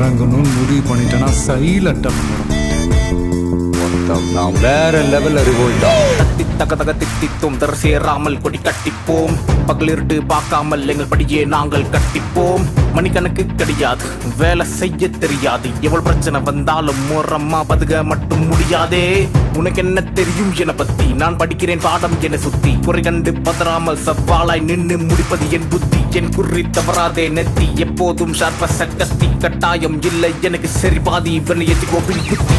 இறங்கணும்னு முடிவு பண்ணிட்டேன்னா சைலண்டாக பண்ண மொத்தம் நான் வேற லெவல் அறிவோம்டா தத்தி தக தக தித்தித்தும் தர சேராமல் கொடி கட்டிப்போம் பகலிருட்டு பார்க்காமல் எங்கள் படியே நாங்கள் கட்டிப்போம் மணிக்கணக்கு கிடையாது வேலை செய்ய தெரியாது எவ்வளவு பிரச்சனை வந்தாலும் மோரம்மா பதுக மட்டும் முடியாதே உனக்கு என்ன தெரியும் என பத்தி நான் படிக்கிறேன் பாடம் என சுத்தி குறை கண்டு பதறாமல் சவாலாய் நின்னு முடிப்பது என் புத்தி என் குறி தவறாதே நெத்தி எப்போதும் ஷார்ப்ப சக்கத்தி கட்டாயம் இல்லை எனக்கு சரி பாதி இவனை எத்தி கோபின் புத்தி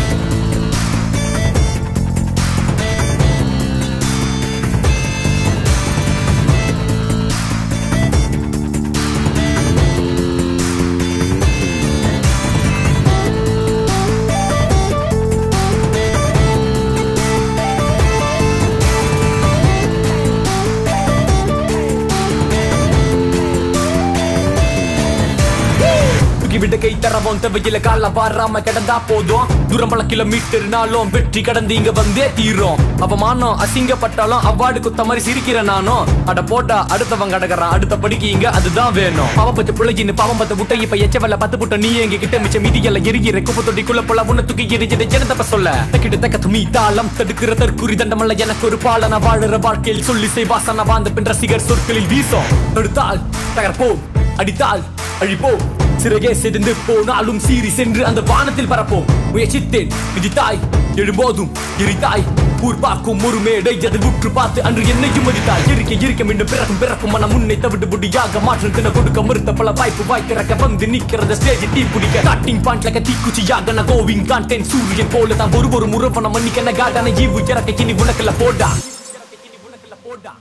தூக்கி விட கை தரவும் தேவையில்ல கால வாராம கிடந்தா போதும் தூரம் பல கிலோமீட்டர்னாலும் வெற்றி கடந்து இங்க வந்தே தீரும் அவமானம் அசிங்கப்பட்டாலும் அவார்டு குத்த மாதிரி சிரிக்கிற நானும் அட போட்டா அடுத்தவன் கடகறான் அடுத்த படிக்கு இங்க அதுதான் வேணும் பாவம் பத்து பிள்ளைன்னு பாவம் பத்து முட்டை இப்ப எச்சவல்ல பத்து புட்ட நீ எங்க கிட்ட மிச்ச மீதியல்ல எரிகிற குப்பை தொட்டிக்குள்ள போல உன்னை தூக்கி எரிஞ்சிட ஜனதப்ப சொல்ல தக்கிட்டு தக்க துமி தாளம் தடுக்கிற தற்குறி தண்டமல்ல எனக்கு ஒரு பாலன வாழுற வாழ்க்கையில் சொல்லி செய் வாசன வாழ்ந்த பின் ரசிகர் சொற்களில் வீசும் தடுத்தால் தகர்ப்போம் அடித்தால் அழிப்போம் சிறகே செதிந்து போனாலும் சீறி சென்று அந்த வானத்தில் பரப்போம் முயற்சித்தேன் விதித்தாய் எழும்போதும் எரித்தாய் ஊர் பார்க்கும் ஒரு மேடை அதை உற்று பார்த்து அன்று என்னையும் மதித்தாய் இருக்க இருக்க மீண்டும் பிறக்கும் பிறக்கும் மனம் முன்னை தவிடு புடியாக மாற்றம் தின கொடுக்க மறுத்த பல வாய்ப்பு வாய் திறக்க வந்து நிக்கிறது ஸ்டேஜ் டீ பிடிக்க ஸ்டார்டிங் பாயிண்ட் லக்க தீக்குச்சியாக நான் கோவிங் கான்டென்ட் சூரியன் போல தான் ஒரு ஒரு முறப்பன மன்னிக்க காட்டான ஈவு இறக்க கிணி உனக்குல போடா போடா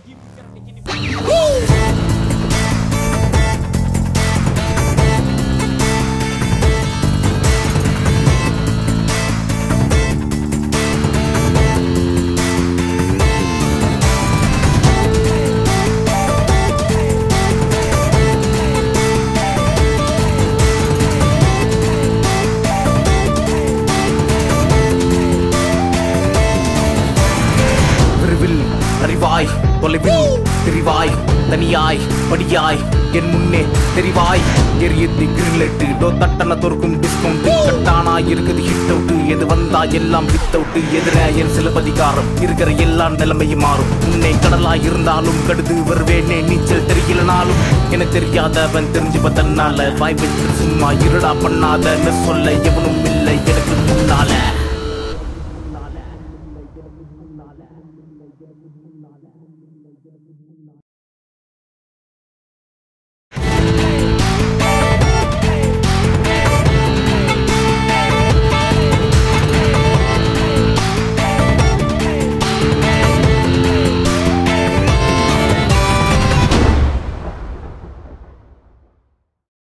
விரைவில் அறிவாய் தொலைவில் தெரிவாய் தனியாய் படியாய் என் முன்னே தெரிவாய் எரியத்து கிரில்லெட்டு டோ தட்டன தொறுக்கும் டிஸ்கவுண்ட் கட்டானா இருக்குது ஹிட் அவுட் எது வந்தா எல்லாம் வித் அவுட் எதிர என் சிலப்பதிகாரம் இருக்கிற எல்லா நிலைமையும் மாறும் முன்னே கடலாய் இருந்தாலும் கடுது வருவேனே நீச்சல் தெரியலனாலும் என தெரியாதவன் தெரிஞ்சுப்ப தன்னால வாய் வச்சு சும்மா இருடா பண்ணாதன்னு சொல்ல எவனும் இல்லை எனக்கு முன்னால